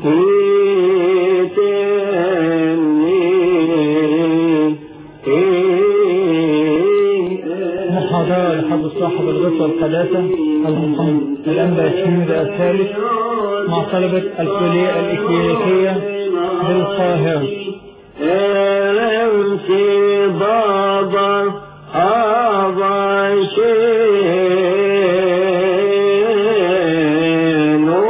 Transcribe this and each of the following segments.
محاضرة لحد صاحب الغصة الثلاثة المحمد الأنبا الشميد الثالث مع طلبة الكلية الإكليريكية بالقاهرة امشي بابا ابا شينو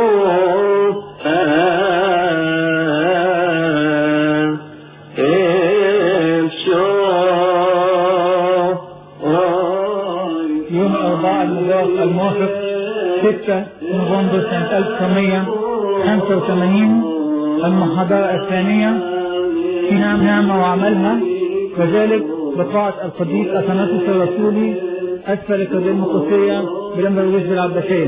يوم الأربعاء المبارك الموافق 6 نوفمبر سنة 1985 المحاضرة الثانية في نعم نعمة وعملها وذلك بقاعة القديس أثناسوس الرسولي أسفل الكاتدرائية القدسية بلمبر الوجه العباسية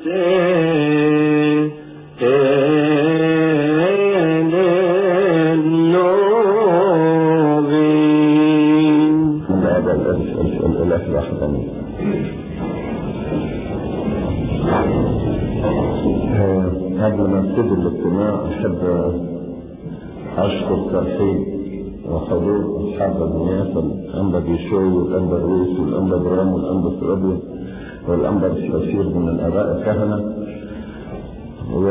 من هذا الإله الوحداني قبل ما ابتدي الاجتماع أحب أشكر ترحيب وحضور أصحاب النيافة الأنبا بيشوي والأنبا رويس والأنبا برام والأنبا سرابي والأنبا الكثير من الآباء الكهنة و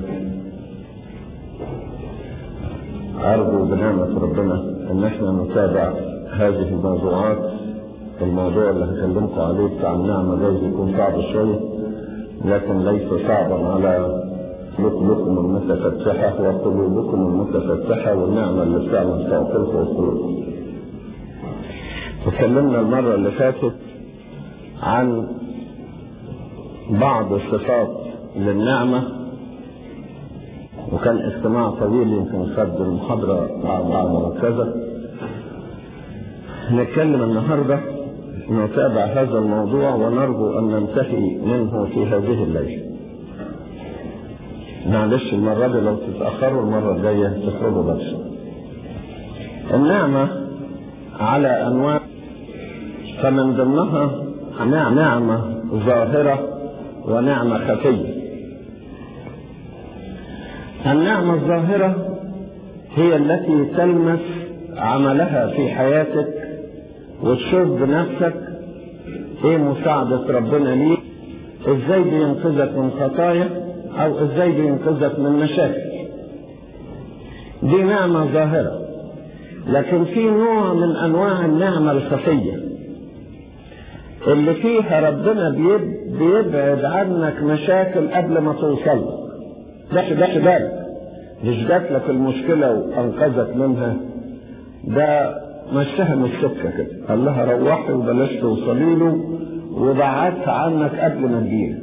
أرجو بنعمة ربنا إن احنا نتابع هذه الموضوعات الموضوع اللي هكلمكم عليه بتاع النعمة جايز يكون صعب شوية لكن ليس صعبا على قلوبكم المتفتحة وقلوبكم المتفتحة والنعمة اللي بتعمل توقيف وقلوب تكلمنا المرة اللي فاتت عن بعض الصفات للنعمة وكان اجتماع طويل يمكن خد المحاضرة بعد كذا نتكلم النهاردة نتابع هذا الموضوع ونرجو أن ننتهي منه في هذه الليلة معلش المرة دي لو تتأخروا المرة الجاية تخرجوا بدري النعمة على أنواع فمن ضمنها نعمة ظاهرة ونعمة خفية النعمة الظاهرة هي التي تلمس عملها في حياتك وتشوف بنفسك ايه مساعدة ربنا ليك ازاي بينقذك من خطايا او ازاي بينقذك من مشاكل دي نعمة ظاهرة لكن في نوع من انواع النعمة الخفية اللي فيها ربنا بيب بيبعد عنك مشاكل قبل ما توصل ده ده بالك مش جات لك المشكلة وانقذك منها ده مشاها من السكة كده قال لها روحي وبلاش توصلي له وبعدت عنك قبل ما تجيلك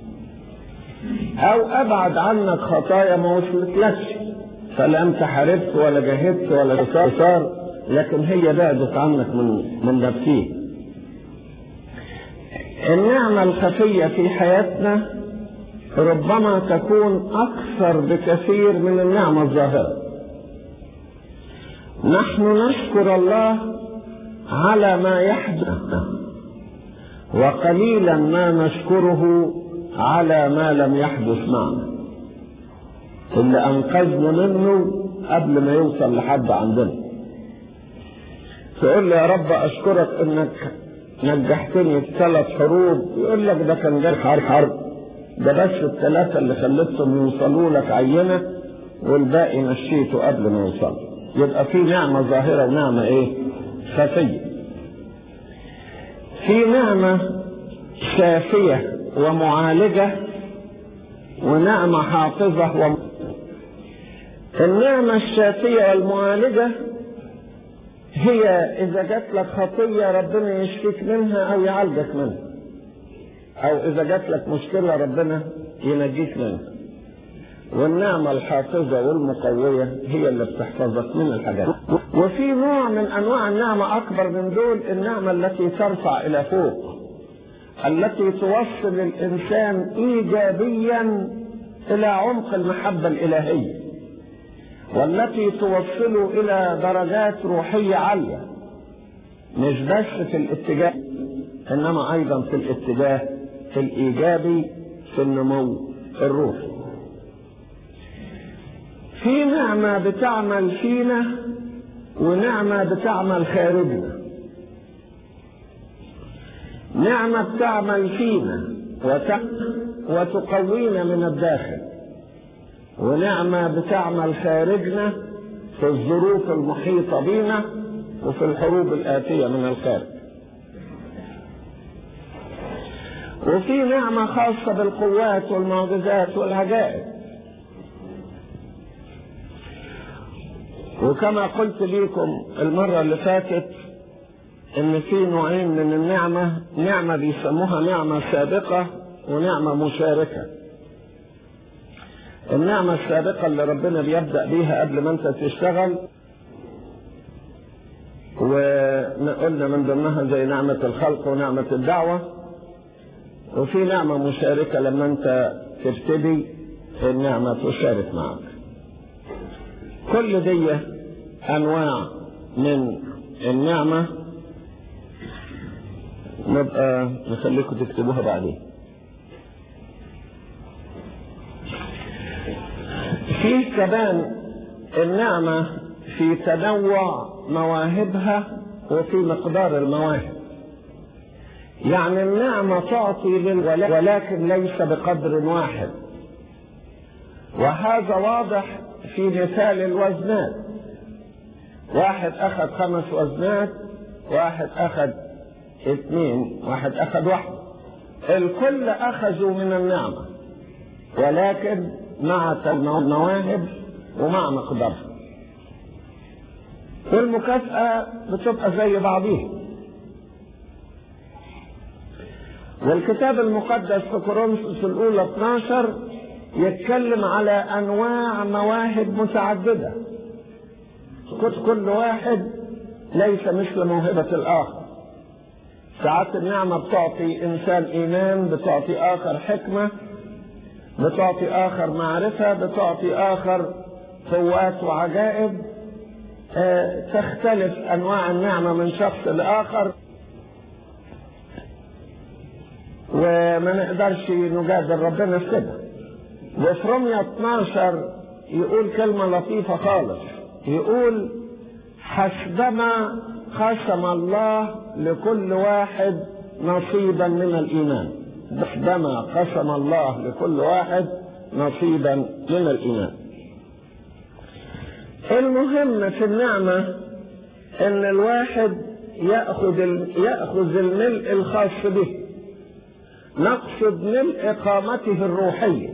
او ابعد عنك خطايا ما وصلتلكش فلا انت حاربت ولا جاهدت ولا صار لكن هي بعدت عنك من من نفسيه النعمة الخفية في حياتنا ربما تكون أكثر بكثير من النعمة الظاهرة نحن نشكر الله على ما يحدث وقليلا ما نشكره على ما لم يحدث معنا اللي أنقذنا منه قبل ما يوصل لحد عندنا تقول لي يا رب أشكرك إنك نجحتني في ثلاث حروب يقول لك ده كان جاي حرب حرب ده بس الثلاثة اللي خلتهم يوصلوا لك عينة والباقي مشيته قبل ما يوصل يبقى في نعمة ظاهرة ونعمة ايه خفية في نعمة شافية ومعالجة ونعمة حافظة و... النعمة الشافية والمعالجة هي إذا جات لك خطية ربنا يشفيك منها أو يعالجك منها أو إذا جات لك مشكلة ربنا ينجيك منها والنعمة الحافظة والمقوية هي اللي بتحفظك من الحاجات وفي نوع من أنواع النعمة أكبر من دول النعمة التي ترفع إلى فوق التي توصل الإنسان إيجابيا إلى عمق المحبة الإلهية والتي توصله إلى درجات روحية عالية مش بس في الاتجاه إنما أيضا في الاتجاه في الإيجابي في النمو الروحي في نعمة بتعمل فينا ونعمة بتعمل خارجنا نعمة بتعمل فينا وتقوينا من الداخل ونعمة بتعمل خارجنا في الظروف المحيطة بنا وفي الحروب الآتية من الخارج وفي نعمة خاصة بالقوات والمعجزات والعجائب وكما قلت لكم المرة اللي فاتت ان في نوعين من النعمة نعمة بيسموها نعمة سابقة ونعمة مشاركة النعمة السابقة اللي ربنا بيبدأ بيها قبل ما انت تشتغل وقلنا من ضمنها زي نعمة الخلق ونعمة الدعوة وفي نعمة مشاركة لما انت تبتدي النعمة تشارك معك كل دي انواع من النعمة نبقى نخليكم تكتبوها بعدين في كمان النعمة في تنوع مواهبها وفي مقدار المواهب يعني النعمة تعطي للولاء ولكن ليس بقدر واحد وهذا واضح في مثال الوزنات واحد اخذ خمس وزنات واحد اخذ اثنين واحد اخذ واحد الكل اخذوا من النعمة ولكن مع المواهب ومع مقدارها والمكافأة بتبقى زي بعضيها والكتاب المقدس في كورنثوس الأولى 12 يتكلم على أنواع مواهب متعددة كل واحد ليس مثل موهبة الآخر ساعات النعمة بتعطي إنسان إيمان بتعطي آخر حكمة بتعطي آخر معرفة بتعطي آخر قوات وعجائب آه تختلف أنواع النعمة من شخص لآخر وما نقدرش نجادل ربنا في كده وفي رمية 12 يقول كلمة لطيفة خالص يقول حسبما قسم الله لكل واحد نصيبا من الإيمان حسبما قسم الله لكل واحد نصيبا من الإيمان المهم في النعمة ان الواحد يأخذ يأخذ الملء الخاص به نقصد ملء قامته الروحية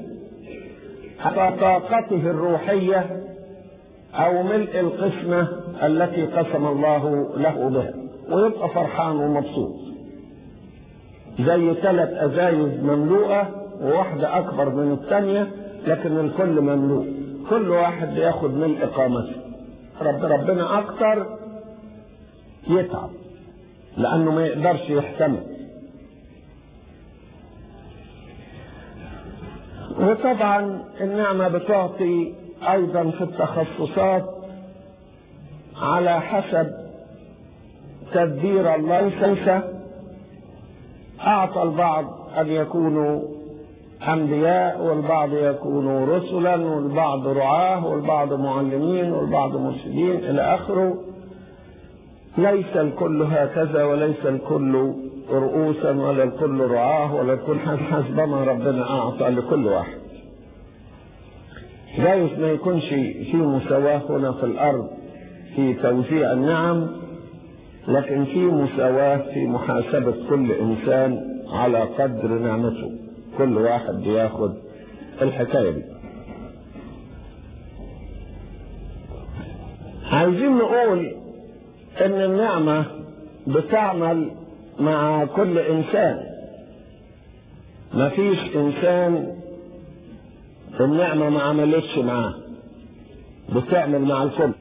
طاقته الروحية أو ملء القسمة التي قسم الله له بها ويبقى فرحان ومبسوط زي ثلاث أزايز مملوءة وواحدة أكبر من الثانية لكن الكل مملوء كل واحد بياخد ملء قامته رب ربنا أكتر يتعب لأنه ما يقدرش يحتمل وطبعا النعمة بتعطي أيضا في التخصصات على حسب تدبير الله ليس أعطى البعض أن يكونوا أنبياء والبعض يكونوا رسلا والبعض رعاة والبعض معلمين والبعض مرشدين إلى آخره ليس الكل هكذا وليس الكل رؤوسا ولا الكل رعاه ولا الكل حسب ما ربنا أعطى لكل واحد جايز ما يكونش في مساواة هنا في الأرض في توزيع النعم لكن في مساواة في محاسبة كل إنسان على قدر نعمته كل واحد بياخد الحكاية دي عايزين نقول ان النعمة بتعمل مع كل انسان مفيش انسان النعمة ما عملتش معاه بتعمل مع الكل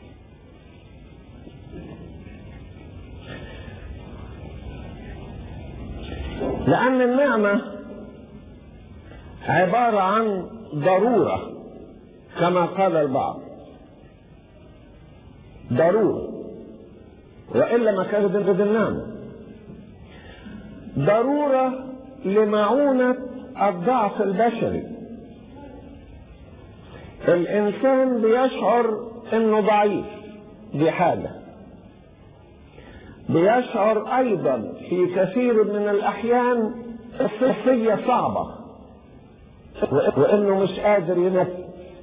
لأن النعمة عبارة عن ضرورة كما قال البعض ضرورة وإلا ما كانت ضد النعمة ضرورة لمعونة الضعف البشري الإنسان بيشعر إنه ضعيف دي حاجة بيشعر أيضا في كثير من الأحيان الصحية صعبة وإنه مش قادر ينفذ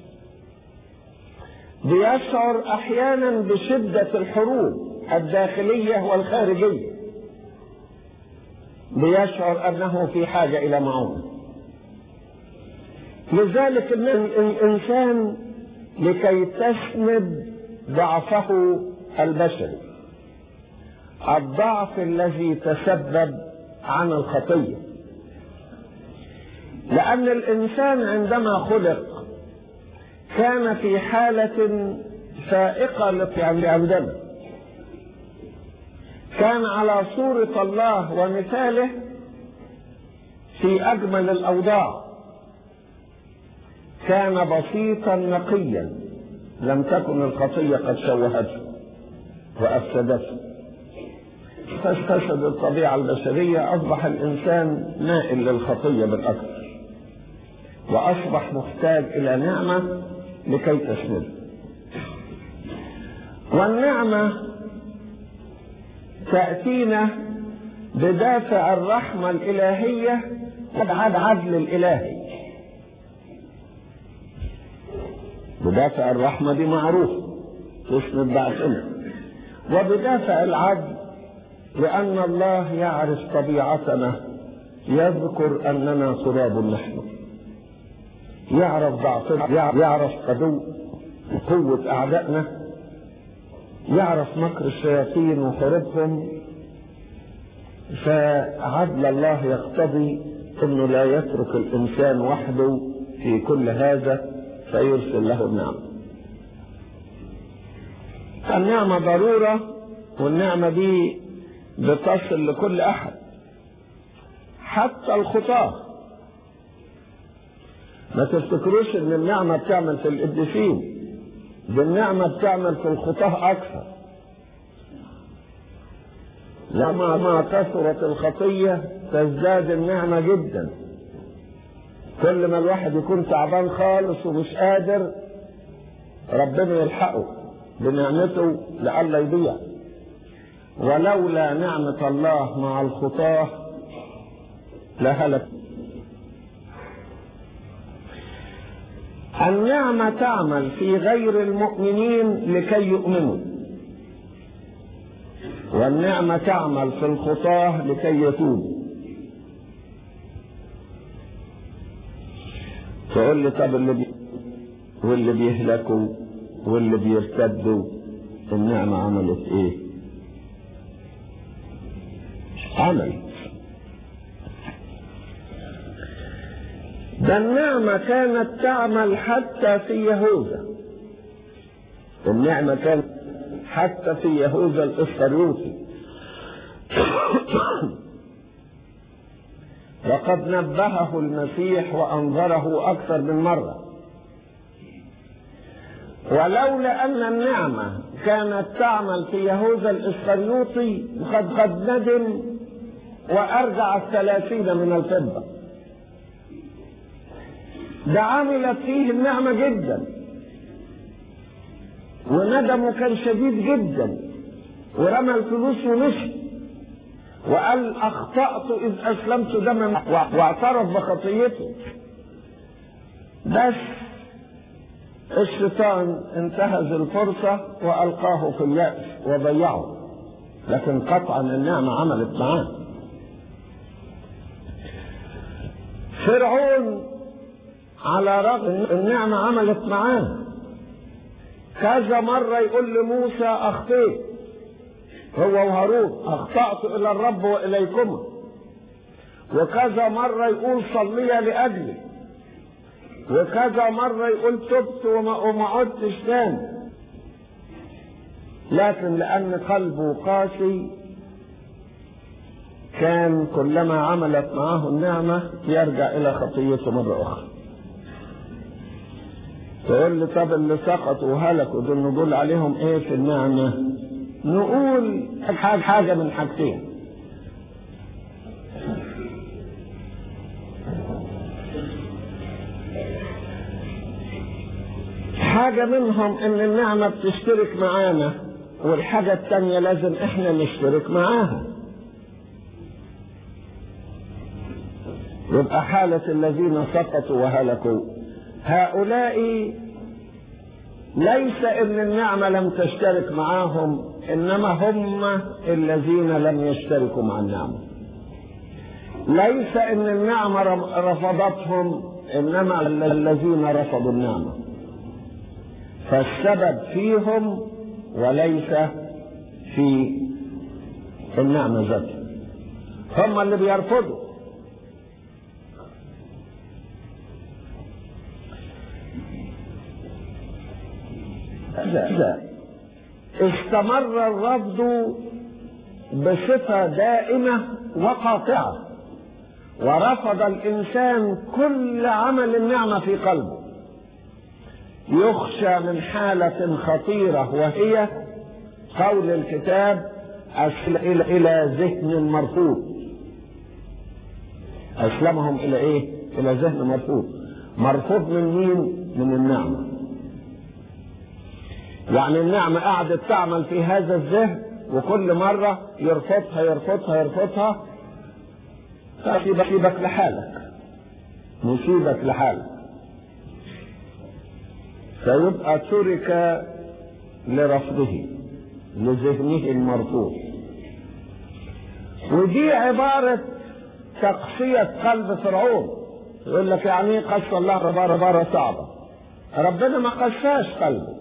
بيشعر أحيانا بشدة الحروب الداخلية والخارجية بيشعر أنه في حاجة إلى معونة لذلك الإنسان لكي تسند ضعفه البشري الضعف الذي تسبب عن الخطية لأن الإنسان عندما خلق كان في حالة فائقة لعندنا كان على صورة الله ومثاله في أجمل الأوضاع كان بسيطا نقيا لم تكن الخطية قد شوهته وأفسدته فاستشهد الطبيعة البشرية أصبح الإنسان مائل للخطية بالأكثر وأصبح محتاج إلى نعمة لكي تسنده والنعمة تأتينا بدافع الرحمة الإلهية وبعد عدل الإلهي بدافع الرحمة دي معروف تسند ضعفنا وبدافع العدل لأن الله يعرف طبيعتنا يذكر أننا تراب نحن يعرف ضعفنا يعرف قدو قوة أعدائنا يعرف مكر الشياطين وحروبهم فعدل الله يقتضي انه لا يترك الانسان وحده في كل هذا فيرسل له النعمه النعمه ضروره والنعمه دي بتصل لكل احد حتى الخطاه ما تفتكروش ان النعمه بتعمل في القديسين دي النعمة بتعمل في الخطاه أكثر لما ما كثرت الخطية تزداد النعمة جدا كل ما الواحد يكون تعبان خالص ومش قادر ربنا يلحقه بنعمته لئلا يضيع ولولا نعمة الله مع الخطاه لهلك النعمة تعمل في غير المؤمنين لكي يؤمنوا والنعمة تعمل في الخطاة لكي يتوبوا تقول لي طب اللي بي... واللي بيهلكوا واللي بيرتدوا النعمة عملت ايه عملت ده النعمة كانت تعمل حتى في يهوذا النعمة كانت حتى في يهوذا الإسخريوطي وقد نبهه المسيح وأنظره أكثر من مرة ولولا أن النعمة كانت تعمل في يهوذا الإسخريوطي قد قد ندم وأرجع الثلاثين من الفضة ده عملت فيه النعمة جدا وندمه كان شديد جدا ورمى الفلوس ومشي وقال أخطأت إذ أسلمت دما واعترف بخطيته بس الشيطان انتهز الفرصة وألقاه في اليأس وضيعه لكن قطعا النعمة عملت معاه فرعون على رغم النعمة عملت معاه كذا مرة يقول لموسى أخطيت هو وهارون أخطأت إلى الرب وإليكما وكذا مرة يقول صلي لأجلي وكذا مرة يقول تبت وما, وما عدتش تاني لكن لأن قلبه قاسي كان كلما عملت معه النعمة يرجع إلى خطيته مرة أخرى تقول لي طب اللي سقطوا وهلكوا دول نقول عليهم ايه في النعمة نقول حاجة, حاجة من حاجتين حاجة منهم ان النعمة بتشترك معانا والحاجة التانية لازم احنا نشترك معاها يبقى حالة الذين سقطوا وهلكوا هؤلاء ليس ان النعمة لم تشترك معاهم انما هم الذين لم يشتركوا مع النعمة ليس ان النعمة رفضتهم انما الذين رفضوا النعمة فالسبب فيهم وليس في النعمة ذاتها هم اللي بيرفضوا لا استمر الرفض بصفة دائمة وقاطعة ورفض الإنسان كل عمل النعمة في قلبه يخشى من حالة خطيرة وهي قول الكتاب أسل إلى, إلى ذهن مرفوض أسلمهم إلى إيه؟ إلى ذهن مرفوض مرفوض من مين؟ من النعمة يعني النعمة قعدت تعمل في هذا الذهن وكل مرة يرفضها يرفضها يرفضها فسيبك لحالك نسيبك لحالك فيبقى ترك لرفضه لذهنه المرفوض ودي عبارة تقسية قلب فرعون يقول لك يعني ايه قص الله عبارة عبارة صعبة ربنا ما قساش قلبه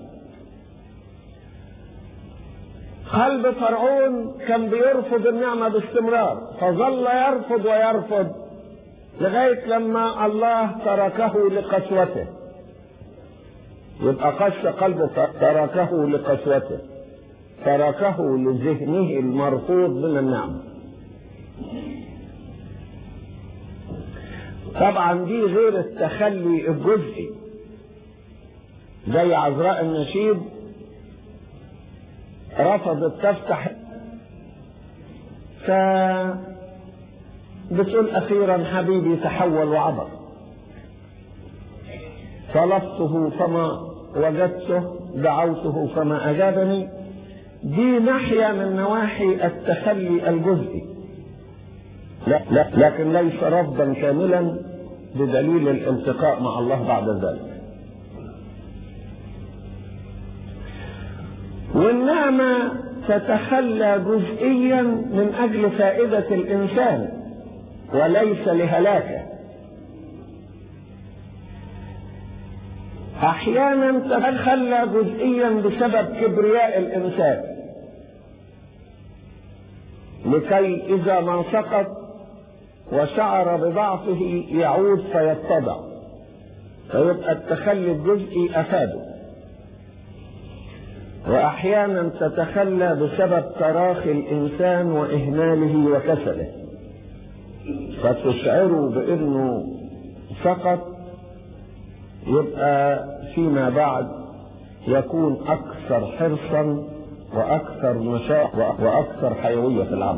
قلب فرعون كان بيرفض النعمة باستمرار فظل يرفض ويرفض لغاية لما الله تركه لقسوته يبقى قس قلبه تركه لقسوته تركه لذهنه المرفوض من النعمة طبعا دي غير التخلي الجزئي زي عذراء النشيد رفضت تفتح ف بتقول اخيرا حبيبي تحول وعبر طلبته فما وجدته دعوته فما اجابني دي ناحيه من نواحي التخلي الجزئي لا, لا لكن ليس رفضا كاملا بدليل الالتقاء مع الله بعد ذلك والنعمة تتخلى جزئيا من أجل فائدة الإنسان وليس لهلاكه أحيانا تتخلى جزئيا بسبب كبرياء الإنسان لكي إذا ما سقط وشعر بضعفه يعود فيتضع فيبقى التخلي الجزئي أفاده واحيانا تتخلى بسبب تراخي الانسان واهماله وكسله فتشعره بانه سقط يبقى فيما بعد يكون اكثر حرصا واكثر نشاط واكثر حيويه في العمل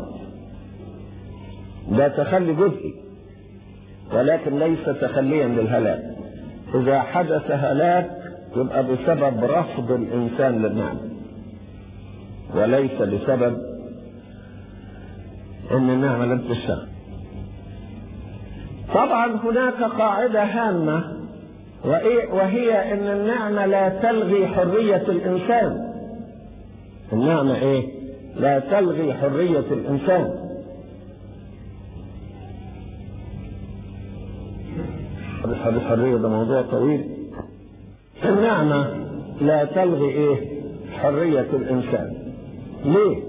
ده تخلي جزئي ولكن ليس تخليا للهلاك اذا حدث هلاك يبقى بسبب رفض الانسان للنعمه وليس بسبب ان النعمه لم تشتغل طبعا هناك قاعده هامه وهي ان النعمه لا تلغي حريه الانسان النعمه ايه لا تلغي حريه الانسان الحريه ده موضوع طويل النعمة لا تلغي ايه حرية الانسان ليه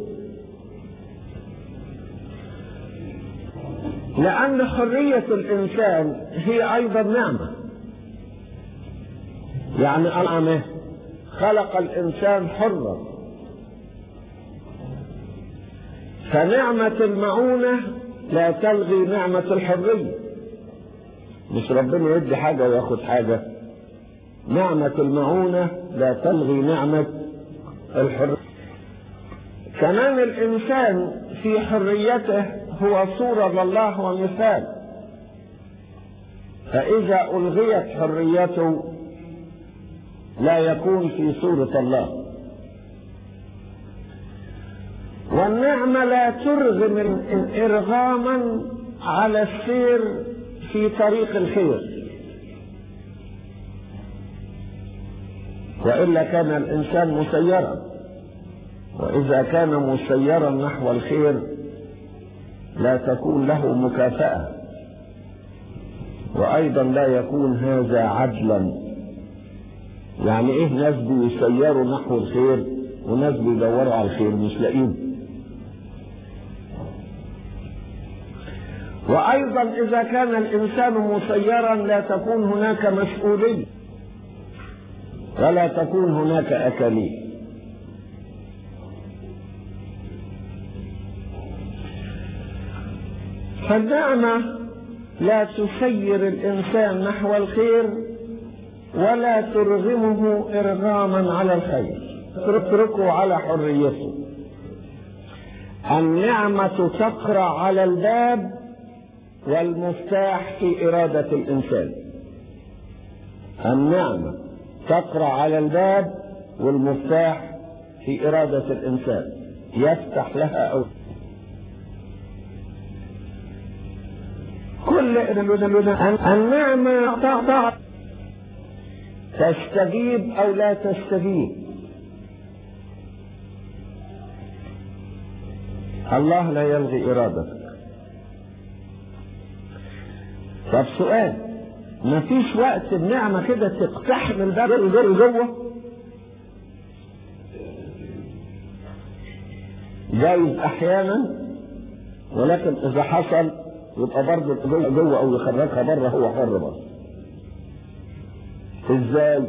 لان حرية الانسان هي ايضا نعمة يعني انعمه خلق الانسان حرا فنعمة المعونة لا تلغي نعمة الحرية مش ربنا يدي حاجة وياخد حاجة نعمة المعونة لا تلغي نعمة الحرية كمان الإنسان في حريته هو صورة لله ومثال فإذا ألغيت حريته لا يكون في صورة الله والنعمة لا ترغم إرغاما على السير في طريق الخير وإلا كان الإنسان مسيرا وإذا كان مسيرا نحو الخير لا تكون له مكافأة وأيضا لا يكون هذا عدلا يعني إيه ناس بيسيروا نحو الخير وناس بيدوروا على الخير مش لاقين وأيضا إذا كان الإنسان مسيرا لا تكون هناك مسؤولية ولا تكون هناك أكاليل فالنعمة لا تسير الإنسان نحو الخير ولا ترغمه إرغاما على الخير تتركه على حريته النعمة تقرأ على الباب والمفتاح في إرادة الإنسان النعمة تقرأ على الباب والمفتاح في إرادة الإنسان يفتح لها أو كل النعمة تقطع تستجيب أو لا تستجيب الله لا يلغي إرادتك طب سؤال مفيش وقت النعمة كده تقتحم الباب وجري جوه جايز أحيانا ولكن إذا حصل يبقى برضه جوه, جوه أو يخرجها بره هو حر بره إزاي؟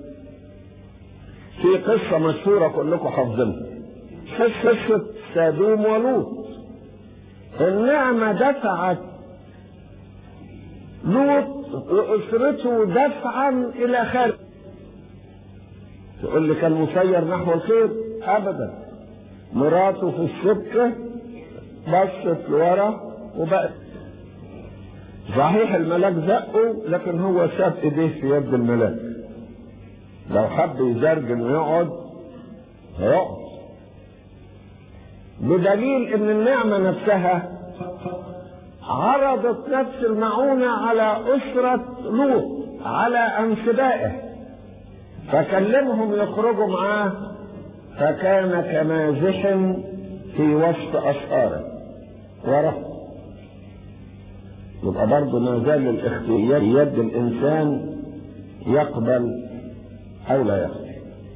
في قصة مشهورة كلكم حافظينها قصة سادوم ولوط النعمة دفعت لوط وأسرته دفعا إلى خارج تقول لي كان مسير نحو الخير أبدا مراته في السكة بصت لورا وبقت صحيح الملاك زقه لكن هو ساب ايديه في يد الملاك لو حب يزرجن ويقعد هيقعد بدليل ان النعمة نفسها عرضت نفس المعونة على أسرة لوط على أنسبائه فكلمهم يخرجوا معاه فكان كمازح في وسط أسفاره ورفض يبقى برضه ما زال الاختيار يد الإنسان يقبل أو لا يقبل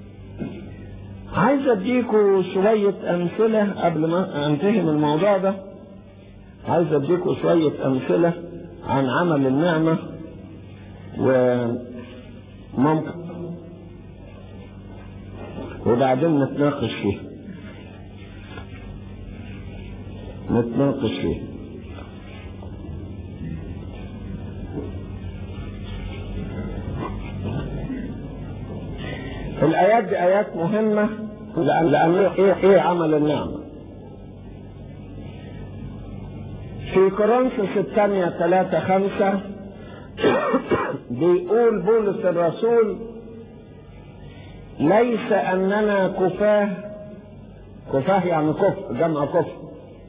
عايز اديكوا شوية أمثلة قبل ما أنتهي من الموضوع ده عايز اديكوا شوية أمثلة عن عمل النعمة وممكن وبعدين نتناقش فيه نتناقش فيه الآيات دي آيات مهمة لأن لأن إيه إيه عمل النعمة في كورنثوس الثانية ثلاثة خمسة بيقول بولس الرسول ليس أننا كفاه كفاه يعني كفء جمع كفء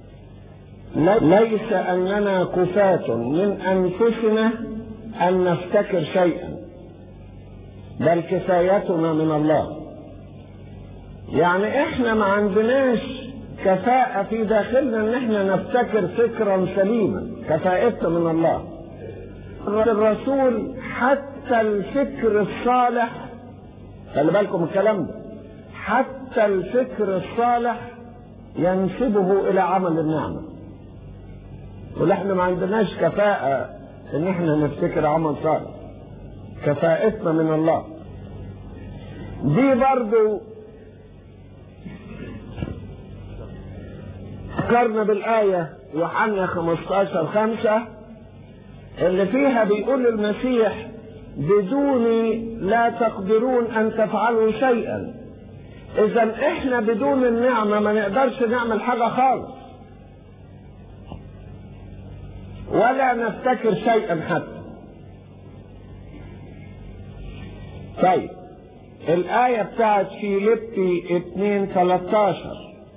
ليس أننا كفاة من أنفسنا أن نفتكر شيئا بل كفايتنا من الله يعني احنا ما عندناش كفاءة في داخلنا ان احنا نفتكر فكرا سليما كفاءتنا من الله الرسول حتى الفكر الصالح خلي بالكم الكلام ده حتى الفكر الصالح ينسبه الى عمل النعمة يقول احنا ما عندناش كفاءة ان احنا نفتكر عمل صالح كفاءتنا من الله دي برضو فكرنا بالآية يوحنا 15 5 اللي فيها بيقول المسيح بدوني لا تقدرون أن تفعلوا شيئا إذا إحنا بدون النعمة ما نقدرش نعمل حاجة خالص ولا نفتكر شيئا حتى طيب الآية بتاعت فيليبي 2 13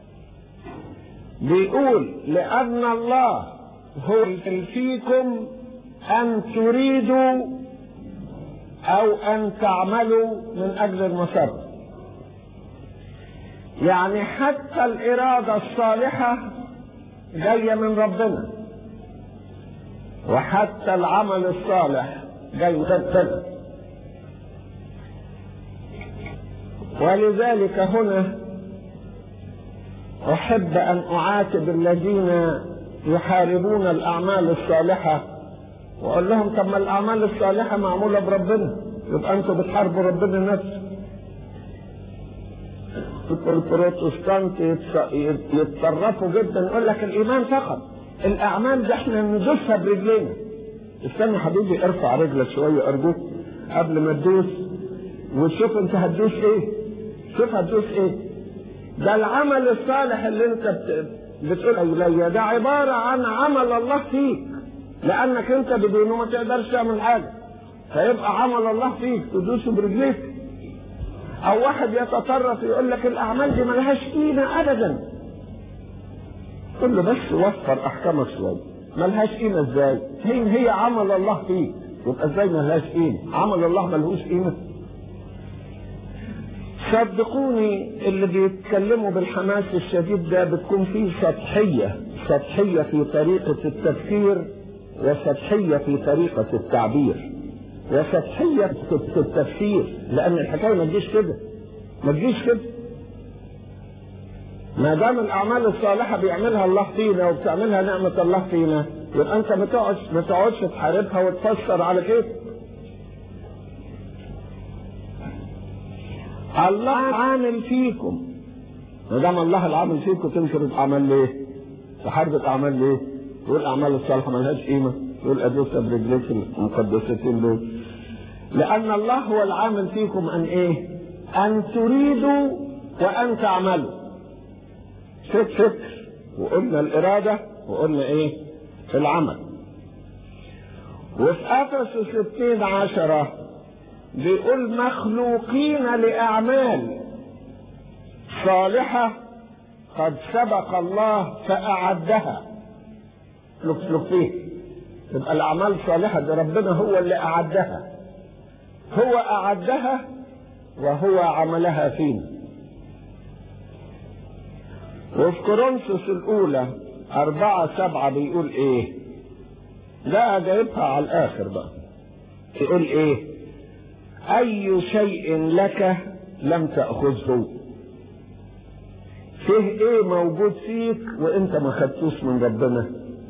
بيقول لأن الله هو فيكم أن تريدوا أو أن تعملوا من أجل المسر يعني حتى الإرادة الصالحة جاية من ربنا وحتى العمل الصالح جاي من ربنا ولذلك هنا أحب أن أعاتب الذين يحاربون الأعمال الصالحة وأقول لهم طب ما الأعمال الصالحة معمولة بربنا يبقى أنتوا بتحاربوا ربنا نفسه البروتستانت يتصرفوا جدا يقول لك الإيمان فقط الأعمال دي احنا ندوسها برجلينا استنى حبيبي ارفع رجلك شوية أرجوك قبل ما تدوس وتشوف أنت هتدوس إيه شوف هتدوس إيه ده العمل الصالح اللي انت بتقول الي ده عبارة عن عمل الله فيك لانك انت بدونه ما تقدرش تعمل حاجة فيبقى عمل الله فيك تدوسه برجليك او واحد يتطرف يقول لك الاعمال دي ملهاش قيمة ابدا قل له بس وفر احكامك شوية ملهاش قيمة ازاي هي هي عمل الله فيك يبقى ازاي ملهاش قيمة عمل الله ملهوش قيمة صدقوني اللي بيتكلموا بالحماس الشديد ده بتكون فيه سطحية سطحية في طريقة التفكير وسطحية في طريقة التعبير وسطحية في التفسير لأن الحكاية ما تجيش كده ما تجيش كده ما دام الأعمال الصالحة بيعملها الله فينا وبتعملها نعمة الله فينا يبقى أنت ما تقعدش ما تقعدش تحاربها وتفسر على كده الله عامل فيكم ما دام الله العامل فيكم تنكر الاعمال ليه؟ تحارب الاعمال ليه؟ تقول الاعمال الصالحه ما لهاش قيمه تقول ادوس برجليك المقدستين دول لان الله هو العامل فيكم ان ايه؟ ان تريدوا وان تعملوا فكر فكر وقلنا الاراده وقلنا ايه؟ العمل وفي افسس 60 عشره بيقول مخلوقين لأعمال صالحة قد سبق الله فأعدها لك فيه تبقى الأعمال الصالحة دي ربنا هو اللي أعدها هو أعدها وهو عملها فينا وفي كورنثوس الأولى أربعة سبعة بيقول إيه؟ لا جايبها على الآخر بقى يقول إيه؟ أي شيء لك لم تأخذه فيه ايه موجود فيك وانت ما خدتوش من ربنا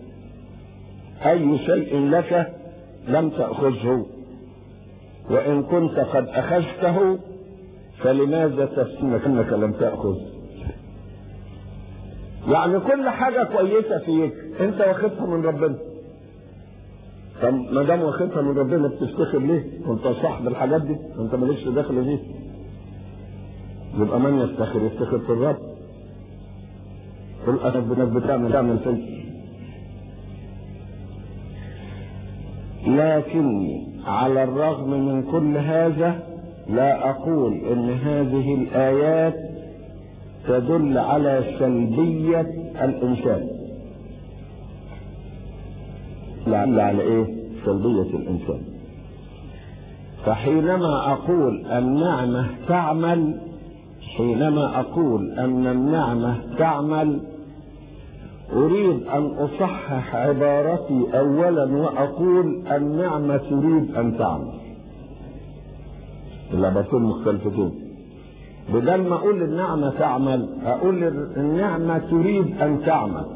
اي شيء لك لم تأخذه وان كنت قد اخذته فلماذا تفتنك انك لم تأخذ يعني كل حاجة كويسة فيك انت واخدها من ربنا طب ما دام واخدها من ربنا بتفتخر ليه؟ وانت صاحب الحاجات دي انت مالكش دخل فيه يبقى من يفتخر يفتخر في الرب قل انا انك بتعمل تعمل فيه لكني على الرغم من كل هذا لا اقول ان هذه الايات تدل على سلبيه الانسان لعل على ايه سلبية الانسان فحينما اقول النعمة تعمل حينما اقول ان النعمة تعمل اريد ان اصحح عبارتي اولا واقول النعمة تريد ان تعمل العبارتين مختلفتين بدل ما اقول النعمة تعمل اقول النعمة تريد ان تعمل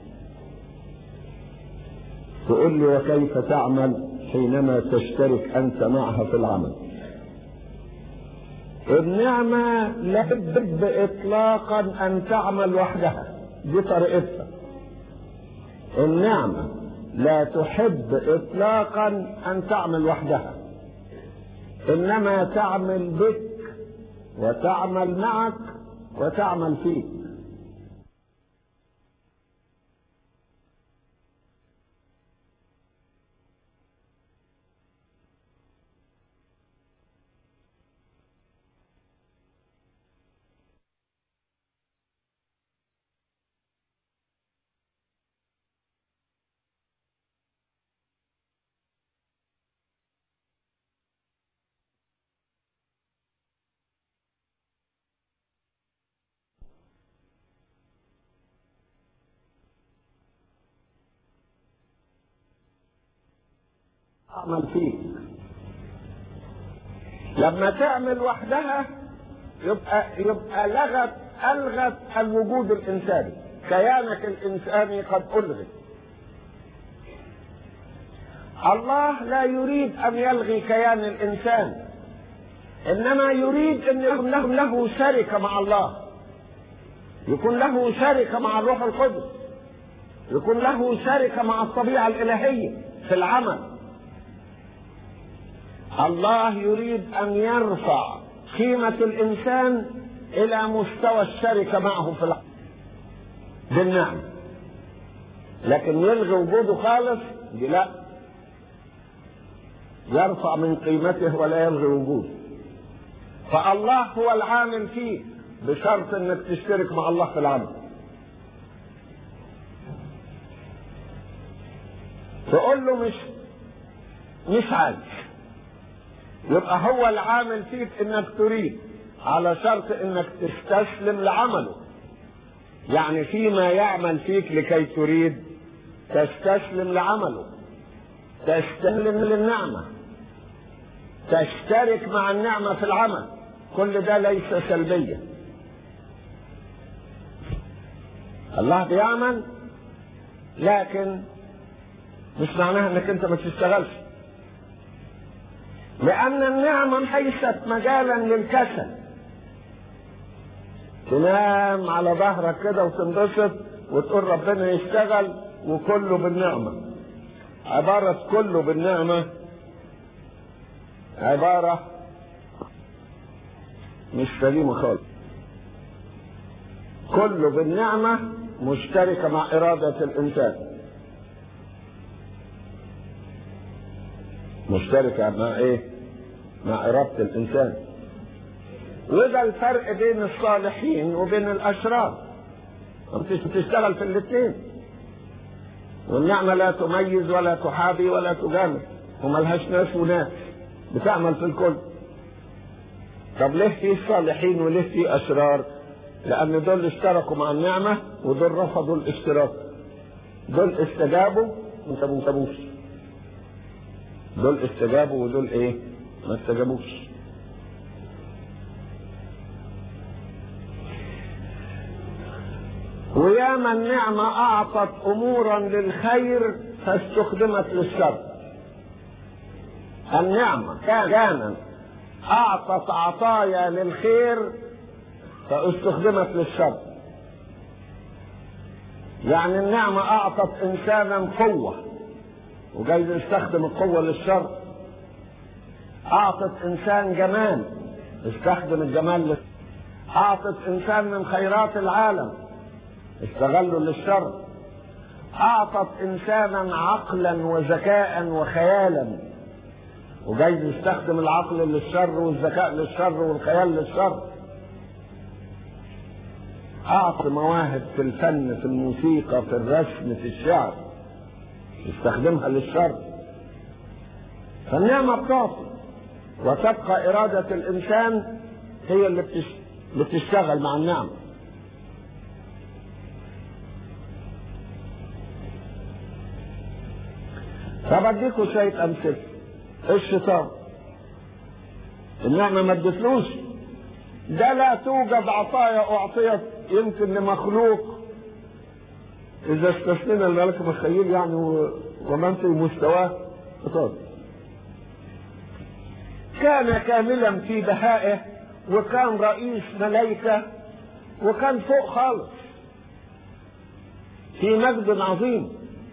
تقول لي وكيف تعمل حينما تشترك انت معها في العمل النعمة لا تحب اطلاقا ان تعمل وحدها دي طريقتها النعمة لا تحب اطلاقا ان تعمل وحدها انما تعمل بك وتعمل معك وتعمل فيك تعمل فيك لما تعمل وحدها يبقى يبقى لغت الغت الوجود الانساني كيانك الانساني قد الغي الله لا يريد ان يلغي كيان الانسان انما يريد ان يكون له, له شركه مع الله يكون له شركه مع الروح القدس يكون له شركه مع الطبيعه الالهيه في العمل الله يريد ان يرفع قيمه الانسان الى مستوى الشركه معه في العمل بالنعم لكن يلغي وجوده خالص دي لا يرفع من قيمته ولا يلغي وجوده فالله هو العامل فيه بشرط انك تشترك مع الله في العمل تقول له مش مش عايز يبقى هو العامل فيك انك تريد على شرط انك تستسلم لعمله يعني فيما يعمل فيك لكي تريد تستسلم لعمله تستسلم للنعمه تشترك مع النعمه في العمل كل ده ليس سلبيا الله بيعمل لكن مش معناها انك انت ما تشتغلش لان النعمه ليست مجالا للكسل تنام على ظهرك كده وتنبسط وتقول ربنا يشتغل وكله بالنعمه عباره كله بالنعمه عباره مش سليمه خالص كله بالنعمه مشتركه مع اراده الانسان مشتركه مع ايه مع اراده الانسان وده الفرق بين الصالحين وبين الاشرار بتشتغل في الاثنين والنعمه لا تميز ولا تحابي ولا تجامل وملهاش ناس وناس بتعمل في الكل طب ليه في صالحين وليه في اشرار لان دول اشتركوا مع النعمه ودول رفضوا الاشتراك دول استجابوا وما استجابوش دول استجابوا ودول ايه ما استجابوش وياما النعمة أعطت أمورا للخير فاستخدمت للشر النعمة كانت أعطت عطايا للخير فاستخدمت للشر يعني النعمة أعطت إنسانا قوة وجايز يستخدم القوة للشر أعطت إنسان جمال استخدم الجمال للشر أعطت إنسان من خيرات العالم استغلوا للشر أعطت إنسانا عقلا وذكاء وخيالا وجايز يستخدم العقل للشر والذكاء للشر والخيال للشر أعطى مواهب في الفن في الموسيقى في الرسم في الشعر يستخدمها للشر فالنعمة بتعطي وتبقى إرادة الإنسان هي اللي بتشتغل مع النعمة طب اديكوا شوية أمثلة الشيطان النعمة ما ادتلوش ده لا توجد عطايا أعطيت يمكن لمخلوق إذا استثنينا الملك مخيل يعني ومن في مستواه خطاب كان كاملا في بهائه وكان رئيس ملائكة وكان فوق خالص في مجد عظيم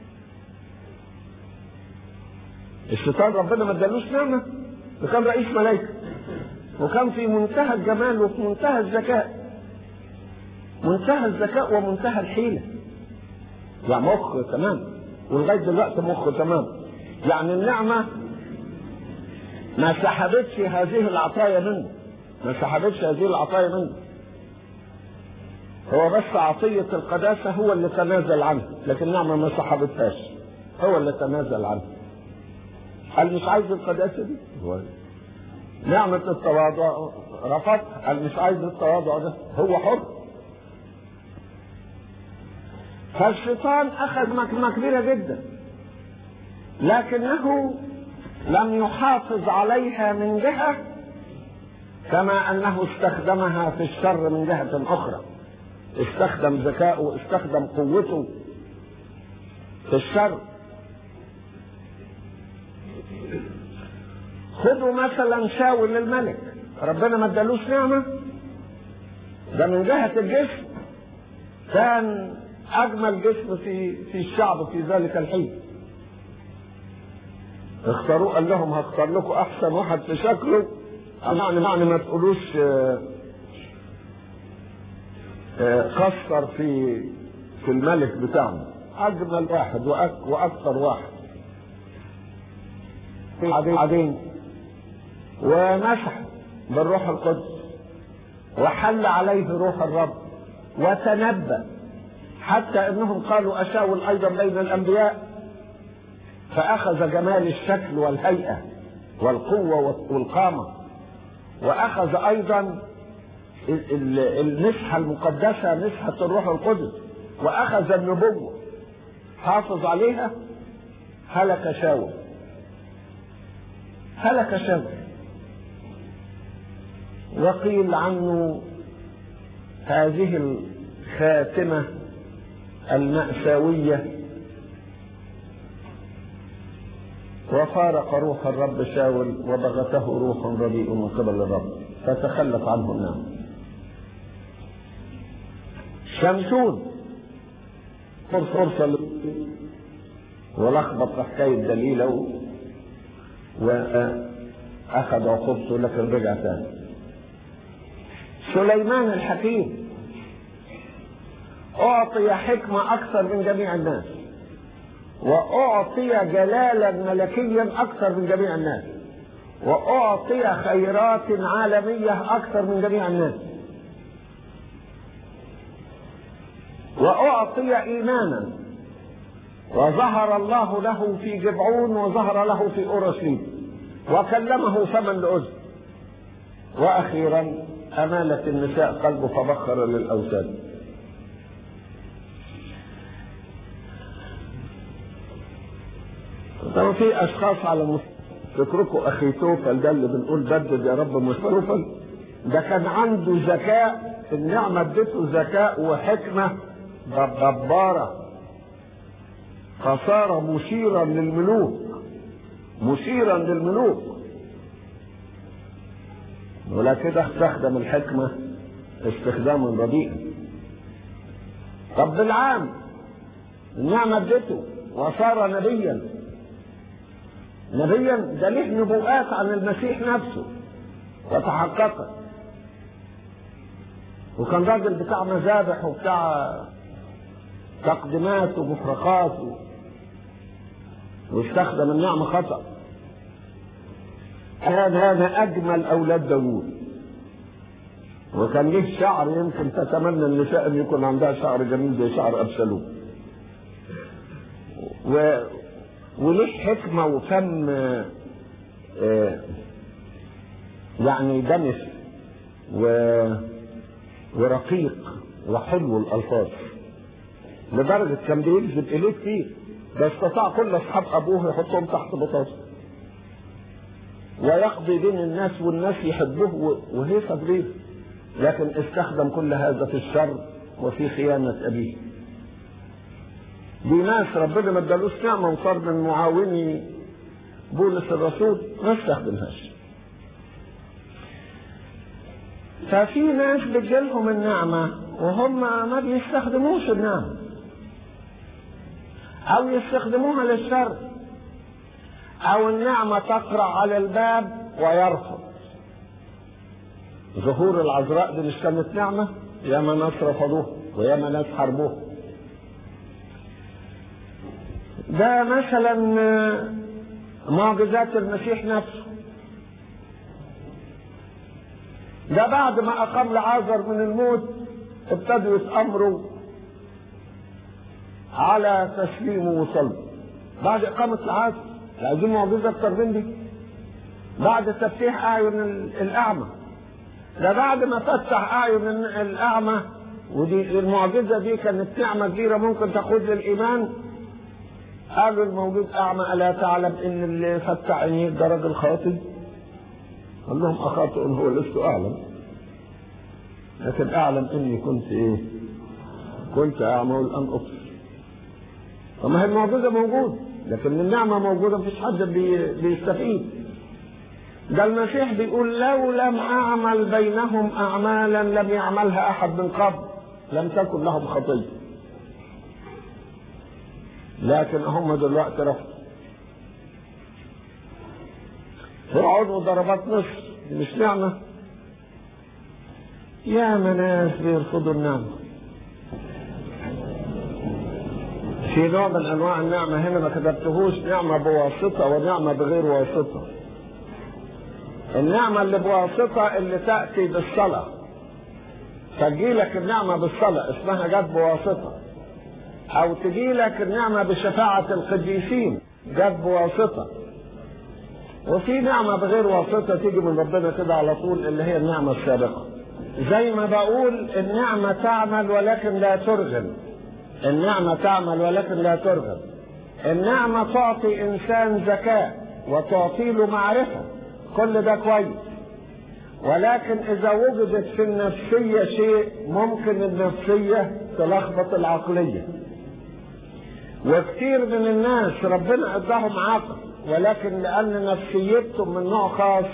الشيطان ربنا ما ادالوش نعمه وكان رئيس ملائكه وكان في منتهى الجمال وفي منتهى الذكاء منتهى الذكاء ومنتهى الحيله يعني مخ تمام ولغايه دلوقتي مخ تمام يعني النعمه ما سحبتش هذه العطايا منه ما سحبتش هذه العطايا منه هو بس عطية القداسة هو اللي تنازل عنها لكن النعمة ما سحبتهاش هو اللي تنازل عنها قال مش عايز القداسة دي نعمة التواضع رفض قال مش عايز التواضع ده هو حر فالشيطان أخذ مكمة كبيرة جدا لكنه لم يحافظ عليها من جهة كما أنه استخدمها في الشر من جهة أخرى استخدم ذكاؤه استخدم قوته في الشر خذوا مثلا شاول الملك ربنا ما ادالوش نعمه ده من جهه الجسم كان اجمل جسم في في الشعب في ذلك الحين اختاروه قال لهم هختار لكم احسن واحد في شكله يعني يعني ما تقولوش آه، آه، قصر في في الملك بتاعنا اجمل واحد وأك واكثر واحد بعدين بعدين ومسح بالروح القدس وحل عليه روح الرب وتنبأ حتى انهم قالوا اشاول ايضا بين الانبياء فاخذ جمال الشكل والهيئه والقوه والقامه واخذ ايضا ال- ال- المسحه المقدسه مسحه الروح القدس واخذ النبوه حافظ عليها هلك شاول هلك شاول وقيل عنه هذه الخاتمة المأساوية وفارق روح الرب شاول وبغته روح رديء من قبل الرب فتخلف عنه النعم شمشون فرصة ولخبط في حكاية دليله وأخذ عقوبته لكن رجع تاني سليمان الحكيم أعطي حكمة أكثر من جميع الناس وأعطي جلالا ملكيا أكثر من جميع الناس وأعطي خيرات عالمية أكثر من جميع الناس وأعطي إيمانا وظهر الله له في جبعون وظهر له في أورشليم وكلمه فما لأذن وأخيرا أمالت النساء قلبه فبخر للأوثان طبعا في أشخاص على مستوى فكركم أخي توفل ده اللي بنقول بدد يا رب مش توفل ده كان عنده ذكاء النعمة ادته ذكاء وحكمة جبارة فصار مشيرا للملوك مشيرا للملوك ولا كده استخدم الحكمة استخداما رديئا طب بالعام النعمة ادته وصار نبيا نبيا ده له نبوءات عن المسيح نفسه وتحققت وكان راجل بتاع مذابح وبتاع تقديمات ومفرقات و... واستخدم النعمة خطأ كان هذا أجمل أولاد داوود وكان له شعر يمكن تتمنى النساء أن يكون عندها شعر جميل زي شعر أبشالوم و... وله حكمة وفم آه يعني دمس و... ورقيق وحلو الألفاظ لدرجة كان بيجذب إليه كتير ده استطاع كل أصحاب أبوه يحطهم تحت بطاطا ويقضي بين الناس والناس يحبوه وهيصة غير لكن استخدم كل هذا في الشر وفي خيانة أبيه دي ناس ربنا ما ادالوش نعمة وصار من معاوني بولس الرسول ما استخدمهاش ففي ناس بتجيلهم النعمة وهم ما بيستخدموش النعمة أو يستخدموها للشر أو النعمة تقرع على الباب ويرفض ظهور العذراء دي مش كانت نعمة ياما ناس رفضوه وياما ناس حاربوه ده مثلا معجزات المسيح نفسه ده بعد ما أقام لعازر من الموت ابتدوا يتأمروا على تسليمه وصلبه بعد إقامة العازر عايزين معجزة أكتر من دي بعد تفتيح أعين الأعمى ده بعد ما فتح أعين الأعمى ودي المعجزة دي كانت نعمة كبيرة ممكن تقود للإيمان قالوا الموجود أعمى ألا تعلم إن اللي فتح عينيه ده راجل خاطي قال لهم أخاطئ هو لست أعلم لكن أعلم إني كنت إيه كنت أعمى والآن أبصر فما هي المعجزة موجودة لكن النعمة موجودة مفيش حد بي بيستفيد ده المسيح بيقول لو لم أعمل بينهم أعمالا لم يعملها أحد من قبل لم تكن لهم خطية لكن هم دلوقتي رفضوا فرعون وضربات مصر مش نعمة يا ناس بيرفضوا النعمة في نوع من انواع النعمة هنا ما كتبتهوش نعمة بواسطة ونعمة بغير واسطة النعمة اللي بواسطة اللي تأتي بالصلاة تجيلك النعمة بالصلاة اسمها جت بواسطة أو تجيلك النعمة بشفاعة القديسين جت بواسطة وفي نعمة بغير واسطة تيجي من ربنا كده على طول اللي هي النعمة السابقة زي ما بقول النعمة تعمل ولكن لا ترغم النعمة تعمل ولكن لا ترغم النعمة تعطي إنسان ذكاء وتعطي له معرفة كل ده كويس ولكن إذا وجدت في النفسية شيء ممكن النفسية تلخبط العقلية وكثير من الناس ربنا اداهم عقل ولكن لأن نفسيتهم من نوع خاص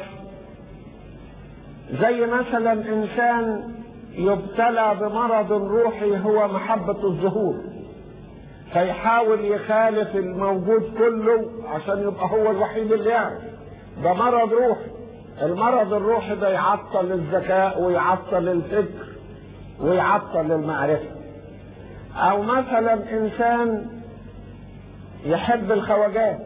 زي مثلا إنسان يبتلى بمرض روحي هو محبة الظهور فيحاول يخالف الموجود كله عشان يبقى هو الوحيد اللي يعرف ده مرض روحي المرض الروحي ده يعطل الذكاء ويعطل الفكر ويعطل المعرفة او مثلا انسان يحب الخواجات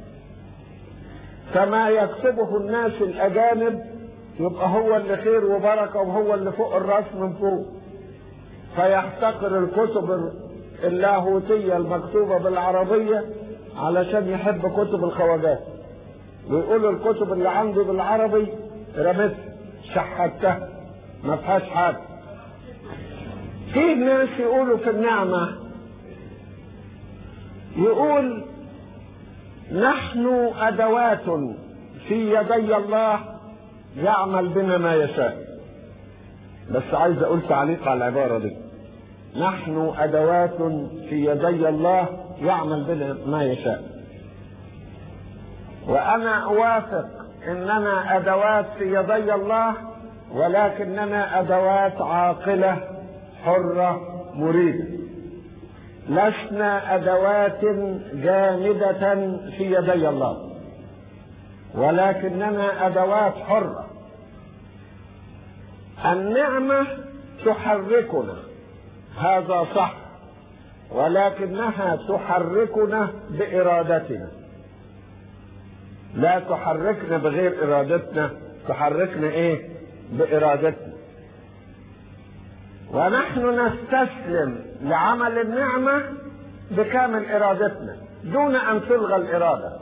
فما يكتبه الناس الاجانب يبقى هو اللي خير وبركه وهو اللي فوق الراس من فوق فيحتقر الكتب اللاهوتيه المكتوبه بالعربيه علشان يحب كتب الخواجات ويقول الكتب اللي عندي بالعربي رميتها شحتها ما فيهاش حاجه في ناس يقولوا في النعمه يقول نحن ادوات في يدي الله يعمل بنا ما يشاء بس عايز اقول تعليق على العباره دي نحن ادوات في يدي الله يعمل بنا ما يشاء وانا اوافق اننا ادوات في يدي الله ولكننا ادوات عاقله حره مريده لسنا ادوات جامده في يدي الله ولكننا ادوات حره النعمه تحركنا هذا صح ولكنها تحركنا بارادتنا لا تحركنا بغير ارادتنا تحركنا ايه بارادتنا ونحن نستسلم لعمل النعمه بكامل ارادتنا دون ان تلغى الاراده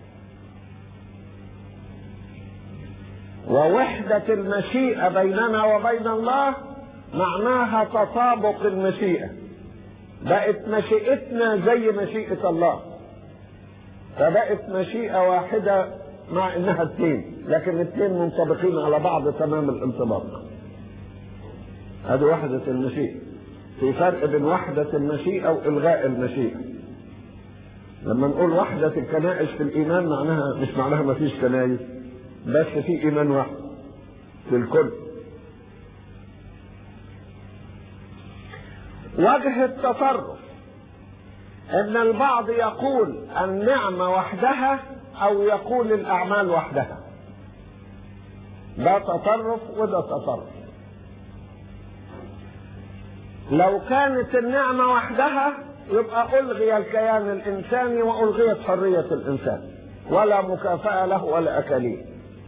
ووحدة المشيئة بيننا وبين الله معناها تطابق المشيئة بقت مشيئتنا زي مشيئة الله فبقت مشيئة واحدة مع انها اثنين لكن الاثنين منطبقين على بعض تمام الانطباق هذه وحدة المشيئة في فرق بين وحدة المشيئة والغاء المشيئة لما نقول وحدة الكنائس في الإيمان معناها مش معناها ما فيش كنائس بس في ايمان واحد في الكل وجه التصرف ان البعض يقول النعمه وحدها او يقول الاعمال وحدها ده تطرف وده تطرف لو كانت النعمه وحدها يبقى الغي الكيان الانساني والغيت حريه الانسان ولا مكافاه له ولا اكاليل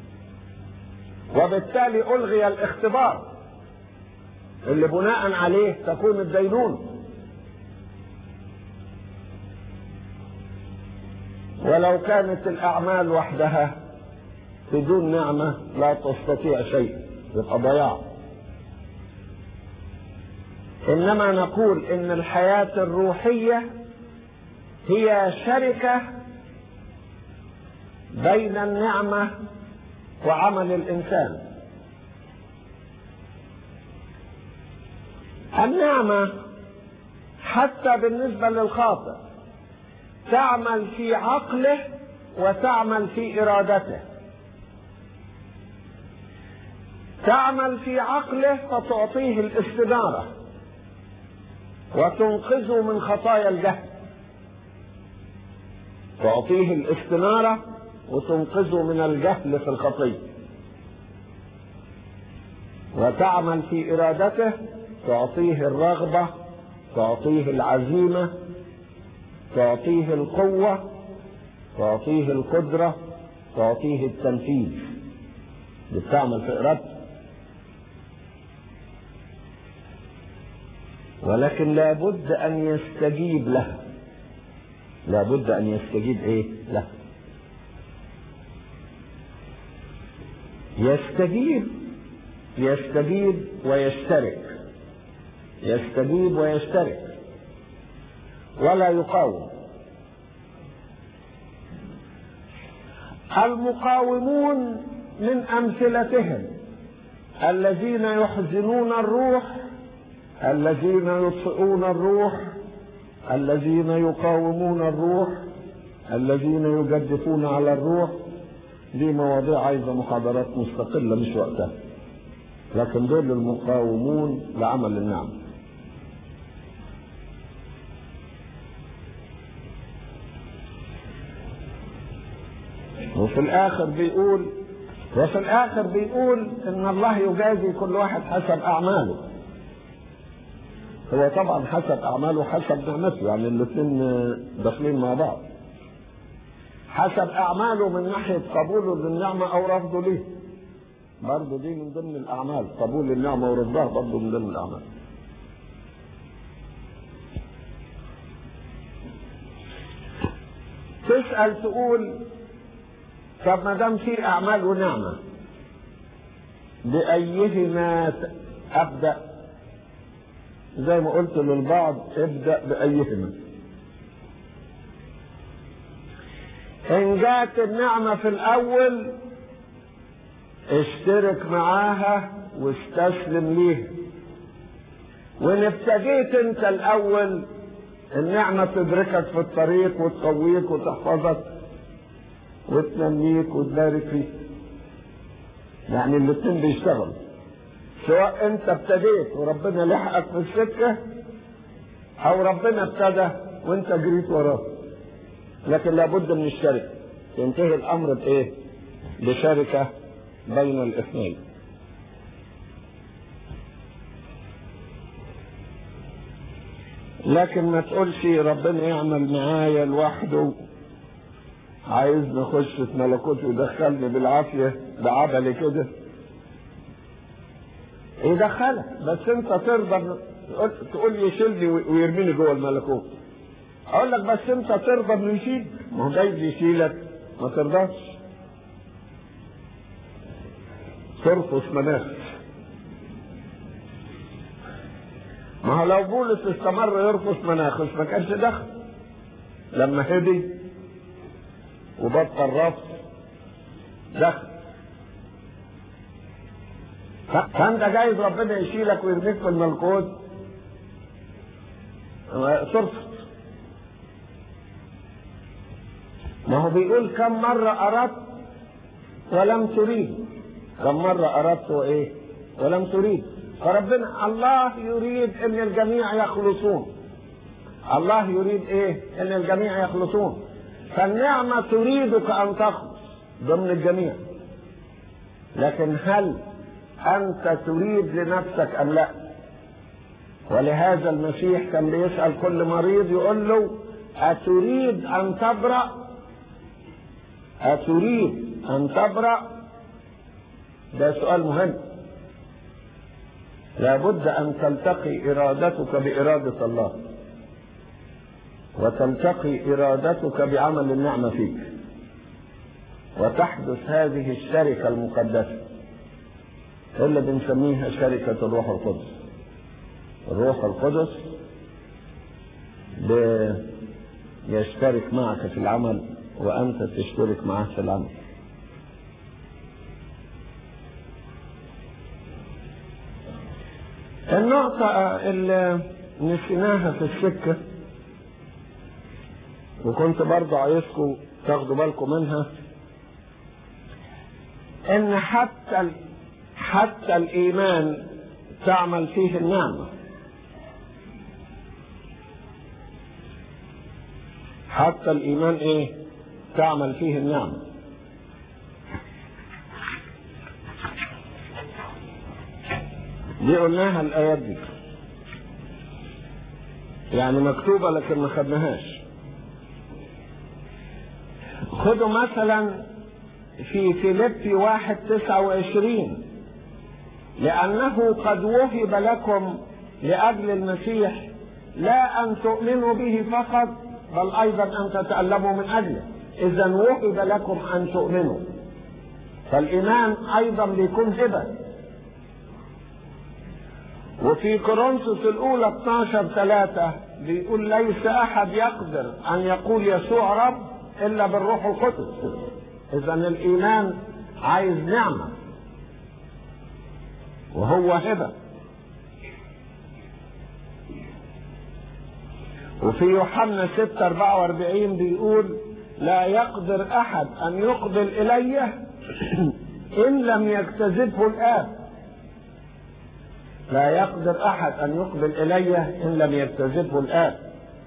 وبالتالي الغي الاختبار اللي بناء عليه تكون الدينونة ولو كانت الاعمال وحدها بدون نعمه لا تستطيع شيء يبقى ضياع انما نقول ان الحياه الروحيه هي شركة بين النعمة وعمل الإنسان النعمة حتى بالنسبة للخاطئ تعمل في عقله وتعمل في إرادته تعمل في عقله فتعطيه الاستدارة وتنقذه من خطايا الجهل تعطيه الاستنارة وتنقذه من الجهل في الخطية وتعمل في إرادته تعطيه الرغبة تعطيه العزيمة تعطيه القوة تعطيه القدرة تعطيه التنفيذ بتعمل في إرادته ولكن لابد أن يستجيب له لابد أن يستجيب إيه له يستجيب يستجيب ويشترك يستجيب ويشترك ولا يقاوم المقاومون من امثلتهم الذين يحزنون الروح الذين يطفئون الروح الذين يقاومون الروح الذين يجدفون على الروح دي مواضيع عايزه محاضرات مستقله مش وقتها لكن دول المقاومون لعمل النعمه وفي الاخر بيقول وفي الاخر بيقول ان الله يجازي كل واحد حسب اعماله هو طبعا حسب اعماله حسب نعمته يعني الاثنين داخلين مع بعض حسب اعماله من ناحيه قبوله للنعمه او رفضه ليه برضه دي من ضمن الاعمال قبول النعمه ورفضها برضه من ضمن الاعمال تسال تقول طب ما دام في اعمال ونعمه بايهما ابدا زي ما قلت للبعض ابدا بايهما ان جات النعمه في الاول اشترك معاها واستسلم ليها وان ابتديت انت الاول النعمه تدركك في الطريق وتقويك وتحفظك وتنميك وتبارك فيك يعني الاثنين بيشتغلوا سواء انت ابتديت وربنا لحقك في السكه او ربنا ابتدى وانت جريت وراه لكن لابد من الشركه ينتهي الامر بايه بشركه بين الاثنين لكن ما تقولش ربنا يعمل معايا لوحده عايز نخش في ملكوت ويدخلني بالعافيه بعبلي كده يدخلك بس انت ترضى تقول لي يشيلني ويرميني جوه الملكوت اقول لك بس انت ترضى انه يشيل ما هو جايز يشيلك ما ترضاش ترفض مناخ ما هو لو بولس استمر يرفض مناخس ما كانش دخل لما هدي وبطل رفض دخل فانت جايز ربنا يشيلك ويرميك في الملكوت ترفض ما هو بيقول كم مرة أردت ولم تريد كم مرة أردت وإيه ولم تريد فربنا الله يريد أن الجميع يخلصون الله يريد إيه أن الجميع يخلصون فالنعمة تريدك أن تخلص ضمن الجميع لكن هل أنت تريد لنفسك أم لا ولهذا المسيح كان بيسأل كل مريض يقول له أتريد أن تبرأ أتريد أن تبرأ ده سؤال مهم لابد أن تلتقي إرادتك بإرادة الله وتلتقي إرادتك بعمل النعمة فيك وتحدث هذه الشركة المقدسة اللي بنسميها شركة الروح القدس الروح القدس يشترك معك في العمل وأنت تشترك معه في العمل النقطة اللي نسيناها في السكة وكنت برضه عايزكم تاخدوا بالكم منها ان حتى ال... حتى الايمان تعمل فيه النعمه حتى الايمان ايه تعمل فيه النعمه دي قلناها الايات دي يعني مكتوبه لكن ما خدناهاش خدوا مثلا في فيليبي واحد تسعة وعشرين لأنه قد وهب لكم لأجل المسيح لا أن تؤمنوا به فقط بل أيضا أن تتألموا من أجله إذا وهب لكم أن تؤمنوا فالإيمان أيضا بيكون هبة وفي كورنثوس الأولى 12 ثلاثة بيقول ليس أحد يقدر أن يقول يسوع رب إلا بالروح القدس إذا الإيمان عايز نعمة وهو هبة وفي يوحنا 6 44 بيقول لا يقدر أحد أن يقبل إلي إن لم يجتذبه الآب لا يقدر أحد أن يقبل إلي إن لم يجتذبه الآب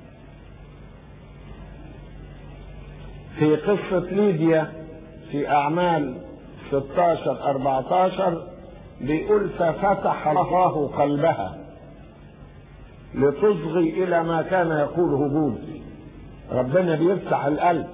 في قصة ليديا في أعمال 16 14 بيقول ففتح الله قلبها لتصغي إلى ما كان يقوله بولس ربنا بيفتح القلب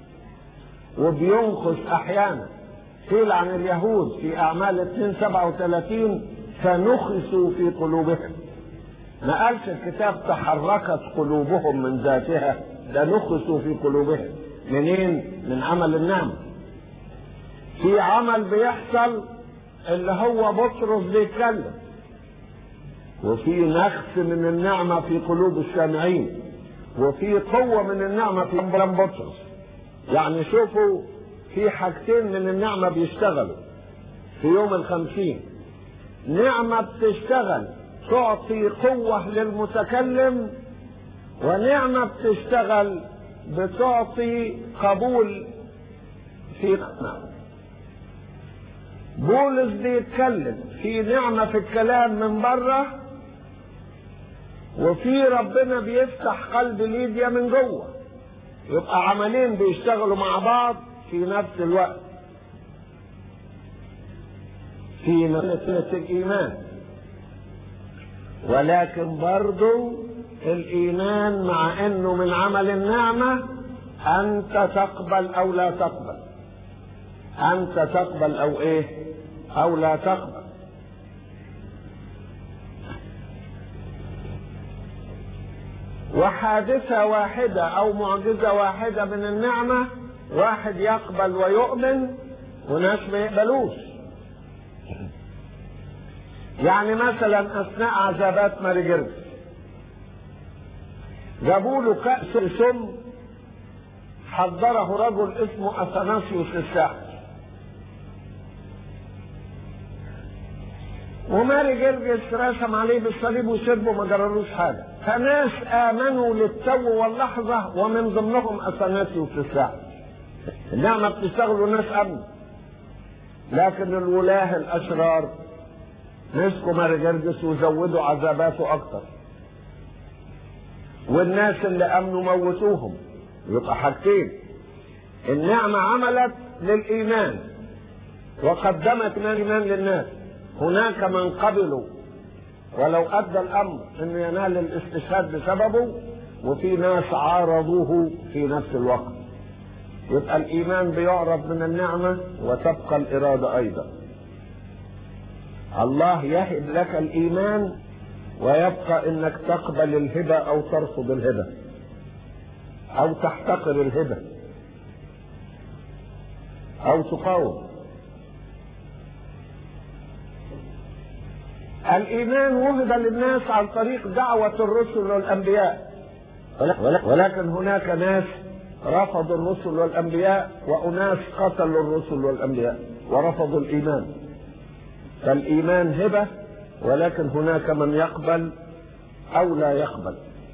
وبينقص أحيانا قيل عن اليهود في أعمال 2 37 فنخسوا في قلوبهم ما قالش الكتاب تحركت قلوبهم من ذاتها ده نخسوا في قلوبهم منين؟ من عمل النعمه في عمل بيحصل اللي هو بطرس بيتكلم وفي نخس من النعمة في قلوب السامعين وفي قوة من النعمة في كلام بطرس يعني شوفوا في حاجتين من النعمة بيشتغلوا في يوم الخمسين نعمة بتشتغل تعطي قوة للمتكلم ونعمة بتشتغل بتعطي قبول في نعمة بولس بيتكلم في نعمة في الكلام من بره وفي ربنا بيفتح قلب ليديا من جوه يبقى عملين بيشتغلوا مع بعض في نفس الوقت في نفس الإيمان ولكن برضو الإيمان مع أنه من عمل النعمة أنت تقبل أو لا تقبل أنت تقبل أو إيه أو لا تقبل وحادثة واحدة أو معجزة واحدة من النعمة واحد يقبل ويؤمن وناس ما يقبلوش يعني مثلا أثناء عذابات ماري جرجس جابوا له كأس سم حضره رجل اسمه اثناسيوس الساحر وماري جرجس رسم عليه بالصليب وشربه ما جرالوش حاجه فناس امنوا للتو واللحظه ومن ضمنهم اثناسيوس الساحر النعمه بتشتغل والناس امن لكن الولاه الاشرار مسكوا ماري جرجس وزودوا عذاباته اكتر والناس اللي امنوا موتوهم يبقى حاجتين النعمة عملت للإيمان وقدمت من الإيمان للناس هناك من قبلوا ولو أدى الأمر أنه ينال الاستشهاد بسببه وفي ناس عارضوه في نفس الوقت يبقى الإيمان بيعرض من النعمة وتبقى الإرادة أيضا الله يهب لك الإيمان ويبقى انك تقبل الهبة او ترفض الهبة او تحتقر الهبة او تقاوم الايمان وهب للناس عن طريق دعوة الرسل والانبياء ولكن هناك ناس رفضوا الرسل والأنبياء وأناس قتلوا الرسل والأنبياء ورفضوا الإيمان فالإيمان هبة ولكن هناك من يقبل أو لا يقبل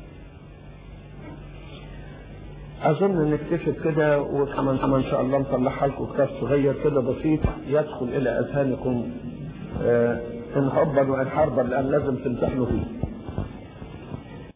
أظن نكتفي كده وكمان إن شاء الله نطلعها لكم كتاب صغير كده بسيط يدخل إلى أذهانكم إن حبا وإن حربا لأن لازم تمتحنوا فيه